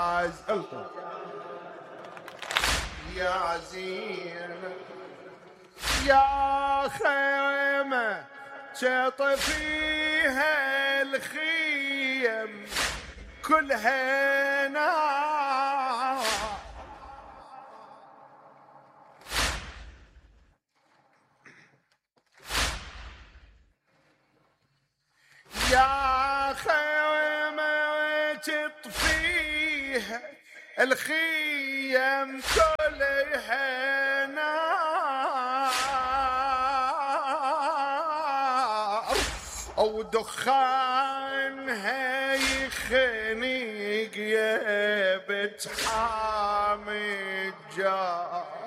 يا زينب يا خيمة فيها الخيم كلها نار يا خيمة تطفيها الخيم كلها نار او دخانها يخنق يا بتحامي الجار